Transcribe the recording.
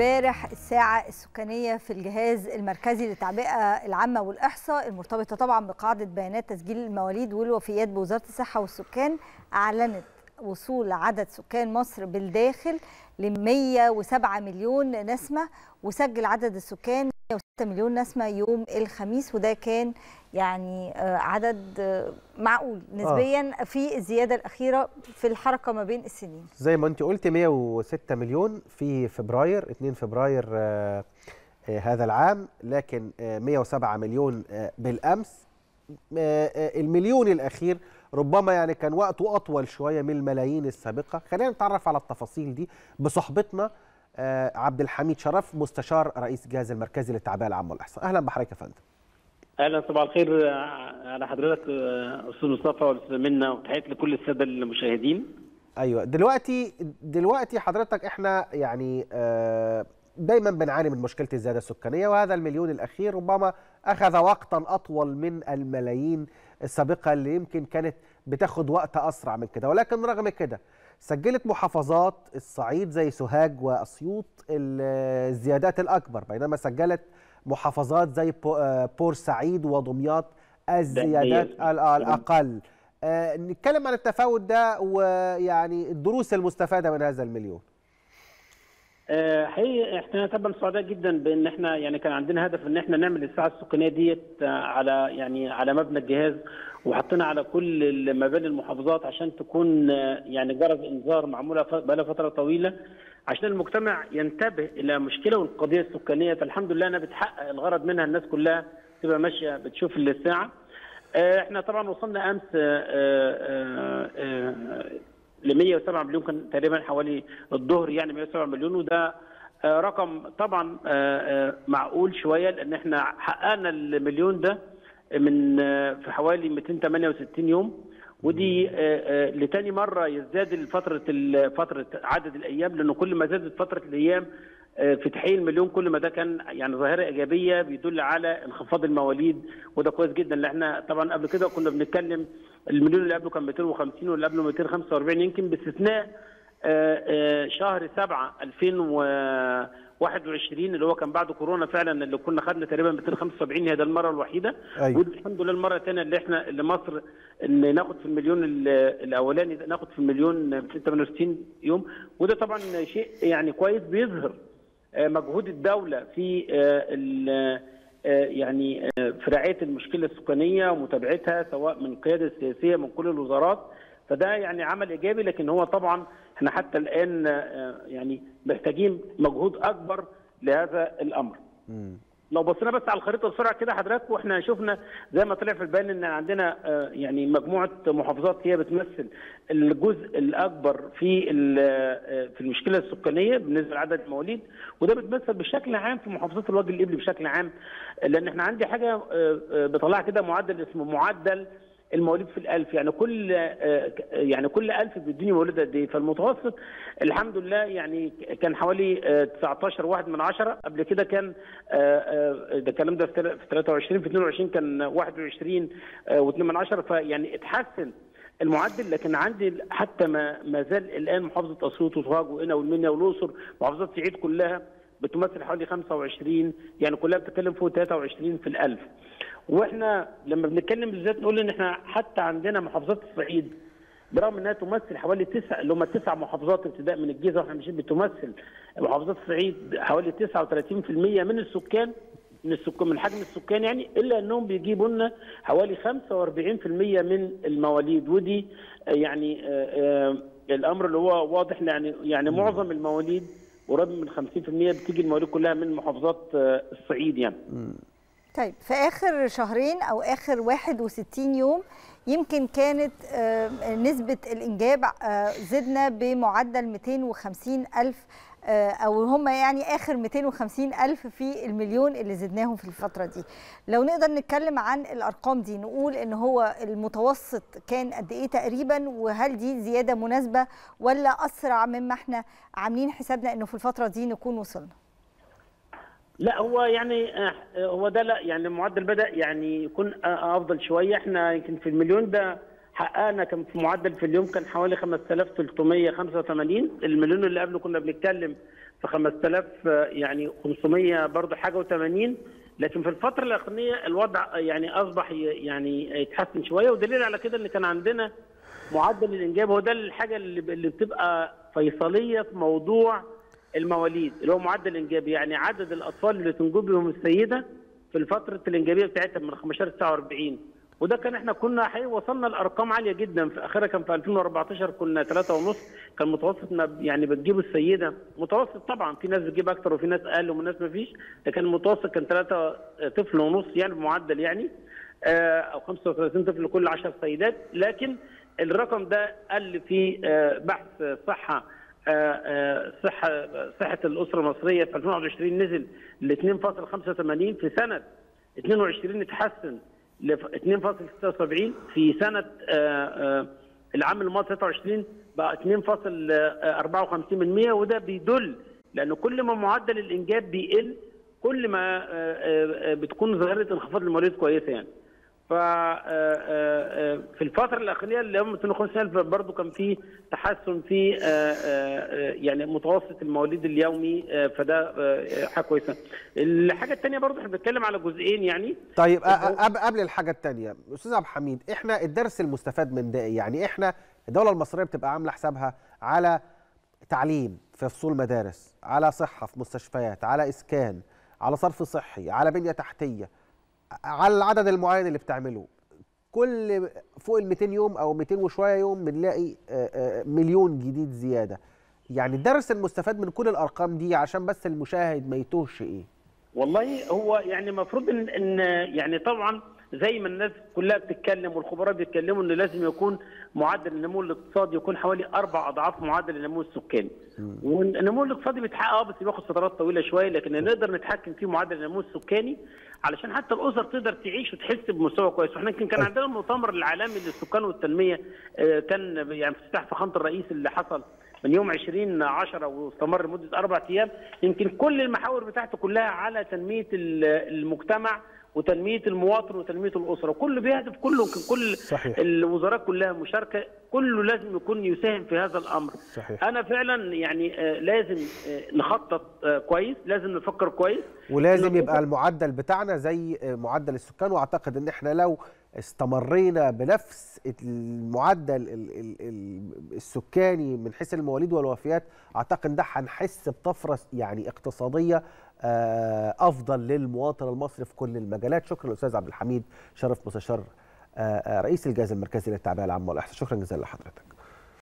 امبارح الساعة السكانية في الجهاز المركزي للتعبئة العامة والإحصاء المرتبطة طبعا بقاعدة بيانات تسجيل المواليد والوفيات بوزارة الصحة والسكان أعلنت وصول عدد سكان مصر بالداخل ل 107 مليون نسمة وسجل عدد السكان 106 مليون نسمة يوم الخميس وده كان يعني عدد معقول نسبيا آه. في الزيادة الأخيرة في الحركة ما بين السنين زي ما انت قلت 106 مليون في فبراير 2 فبراير آه آه هذا العام لكن 107 مليون بالأمس المليون الأخير ربما يعني كان وقته أطول شوية من الملايين السابقة خلينا نتعرف على التفاصيل دي بصحبتنا عبد الحميد شرف مستشار رئيس الجهاز المركزي للتعبئة العامة والإحصاء أهلا بحضرتك يا فندم اهلا صباح الخير على حضرتك استاذ مصطفى والاستاذ منى وتحياتي لكل الساده المشاهدين ايوه دلوقتي دلوقتي حضرتك احنا يعني دايما بنعاني من مشكله الزياده السكانيه وهذا المليون الاخير ربما اخذ وقتا اطول من الملايين السابقه اللي يمكن كانت بتاخد وقت اسرع من كده ولكن رغم كده سجلت محافظات الصعيد زي سوهاج واسيوط الزيادات الاكبر بينما سجلت محافظات زي بورسعيد ودمياط الزيادات الاقل آه نتكلم عن التفاوت ده ويعني الدروس المستفاده من هذا المليون آه حقيقي احنا طبعا سعداء جدا بان احنا يعني كان عندنا هدف ان احنا نعمل الساعه السكانيه ديت على يعني على مبنى الجهاز وحطينا على كل مباني المحافظات عشان تكون يعني جرس انذار معموله بقى فتره طويله عشان المجتمع ينتبه الى مشكله والقضيه السكانيه فالحمد لله انها بتحقق الغرض منها الناس كلها تبقى ماشيه بتشوف الساعه احنا طبعا وصلنا امس ل 107 مليون كان تقريبا حوالي الظهر يعني 107 مليون وده رقم طبعا معقول شويه لان احنا حققنا المليون ده من في حوالي 268 يوم ودي لتاني مره يزداد فتره فتره عدد الايام لانه كل ما زادت فتره الايام في تحقيق المليون كل ما ده كان يعني ظاهره ايجابيه بيدل على انخفاض المواليد وده كويس جدا لان احنا طبعا قبل كده كنا بنتكلم المليون اللي قبله كان 250 واللي قبله 245 يمكن باستثناء شهر 7 2021 اللي هو كان بعد كورونا فعلا اللي كنا خدنا تقريبا 275 هي ده المره الوحيده أيوة. ودي الحمد لله المره الثانيه اللي احنا اللي مصر ان ناخد في المليون الاولاني ناخد في المليون 268 يوم وده طبعا شيء يعني كويس بيظهر مجهود الدوله في يعني في رعايه المشكله السكانيه ومتابعتها سواء من القياده السياسيه من كل الوزارات فده يعني عمل ايجابي لكن هو طبعا احنا حتى الان يعني محتاجين مجهود اكبر لهذا الامر. م. لو بصينا بس على الخريطه بسرعه كده حضرتك واحنا شفنا زي ما طلع في البيان ان عندنا يعني مجموعه محافظات هي بتمثل الجزء الاكبر في في المشكله السكانيه بالنسبه لعدد المواليد وده بتمثل بشكل عام في محافظات الوجه الابلي بشكل عام لان احنا عندي حاجه بطلعها كده معدل اسمه معدل المواليد في الألف يعني كل يعني كل ألف بيدوني مولود قد إيه فالمتوسط الحمد لله يعني كان حوالي 19 واحد من عشرة قبل كده كان ده الكلام ده في 23 في 22 كان 21 و2 من عشرة فيعني اتحسن المعدل لكن عندي حتى ما ما زال الان محافظه اسيوط وسوهاج وقنا والمنيا والاقصر محافظات الصعيد كلها بتمثل حوالي 25 يعني كلها بتتكلم فوق 23 في الألف واحنا لما بنتكلم بالذات نقول ان احنا حتى عندنا محافظات الصعيد برغم انها تمثل حوالي تسع اللي هم تسع محافظات ابتداء من الجيزه واحنا ماشيين بتمثل محافظات الصعيد حوالي 39% من السكان من السكان من حجم السكان يعني الا انهم بيجيبوا لنا حوالي 45% من المواليد ودي يعني الامر اللي هو واضح يعني يعني معظم المواليد قريب من 50% بتيجي المواليد كلها من محافظات الصعيد يعني. طيب في اخر شهرين او اخر 61 يوم يمكن كانت نسبه الانجاب زدنا بمعدل 250 الف او هم يعني اخر 250 الف في المليون اللي زدناهم في الفتره دي لو نقدر نتكلم عن الارقام دي نقول ان هو المتوسط كان قد ايه تقريبا وهل دي زياده مناسبه ولا اسرع مما احنا عاملين حسابنا انه في الفتره دي نكون وصلنا لا هو يعني هو ده لا يعني المعدل بدا يعني يكون افضل شويه احنا يمكن في المليون ده حققنا كان في معدل في اليوم كان حوالي 5385 المليون اللي قبله كنا بنتكلم في 5000 يعني 500 برضه حاجه و80 لكن في الفتره الاخرانيه الوضع يعني اصبح يعني يتحسن شويه ودليل على كده ان كان عندنا معدل الانجاب هو ده الحاجه اللي اللي بتبقى فيصليه في موضوع المواليد اللي هو معدل الانجاب يعني عدد الاطفال اللي تنجب بهم السيده في الفتره الانجابيه بتاعتها من 15 ل 49 وده كان احنا كنا حقيقي وصلنا لارقام عاليه جدا في اخرها كان في 2014 كنا 3 ونص كان متوسط ما يعني بتجيب السيده متوسط طبعا في ناس بتجيب اكتر وفي ناس اقل وفي ناس ما فيش لكن المتوسط كان 3 طفل ونص يعني بمعدل يعني آه، او 35 طفل لكل 10 سيدات لكن الرقم ده قل في آه، بحث صحه آه، آه، صحه صحه الاسره المصريه في 2021 نزل ل 2.85 في سنه 22 اتحسن ل 2.76 في سنه آه، آه، العام الماضي 23 بقى 2.54% وده بيدل لان كل ما معدل الانجاب بيقل كل ما آه، آه، آه، بتكون ظاهره انخفاض المواليد كويسه يعني. ف في الفتره الاخيره اللي هم 250 برضه كان في تحسن في آه، آه، يعني متوسط المواليد اليومي آه، فده آه، حاجه كويسه. الحاجه الثانيه برضه احنا بنتكلم على جزئين يعني طيب أ- أ- قبل قبل الحاجه الثانيه استاذ عبد الحميد احنا الدرس المستفاد من ده إيه؟ يعني احنا الدوله المصريه بتبقى عامله حسابها على تعليم في فصول مدارس على صحه في مستشفيات على اسكان على صرف صحي على بنيه تحتيه على العدد المعين اللي بتعمله كل فوق ال 200 يوم او 200 وشويه يوم بنلاقي آه، آه، مليون جديد زياده يعني الدرس المستفاد من كل الارقام دي عشان بس المشاهد ما يتوهش ايه والله هو يعني المفروض ان ان يعني طبعا زي ما الناس كلها بتتكلم والخبراء بيتكلموا ان لازم يكون معدل النمو الاقتصادي يكون حوالي اربع اضعاف معدل النمو السكاني. والنمو الاقتصادي بيتحقق اه بس بياخد فترات طويله شويه لكن نقدر نتحكم في معدل النمو السكاني علشان حتى الاسر تقدر تعيش وتحس بمستوى كويس واحنا يمكن كان عندنا المؤتمر العالمي للسكان والتنميه آه، كان يعني افتتاح فخامه الرئيس اللي حصل من يوم 20 10 واستمر لمده اربع ايام يمكن كل المحاور بتاعته كلها على تنميه ال- المجتمع وتنميه المواطن وتنميه الاسره كله بيهدف كله يمكن كل صحيح. الوزارات كلها مشاركه كله لازم يكون يساهم في هذا الامر صحيح. انا فعلا يعني آه، لازم آه، نخطط آه، كويس لازم نفكر كويس ولازم إنه يبقى المعدل بتاعنا زي معدل السكان واعتقد ان احنا لو استمرينا بنفس المعدل ال- ال- ال- السكاني من حيث المواليد والوفيات اعتقد ده هنحس بطفره يعني اقتصاديه آه، افضل للمواطن المصري في كل المجالات شكرا للاستاذ عبد الحميد شرف مستشار آه، آه، رئيس الجهاز المركزي للتعبئه العامه والاحصاء شكرا جزيلا لحضرتك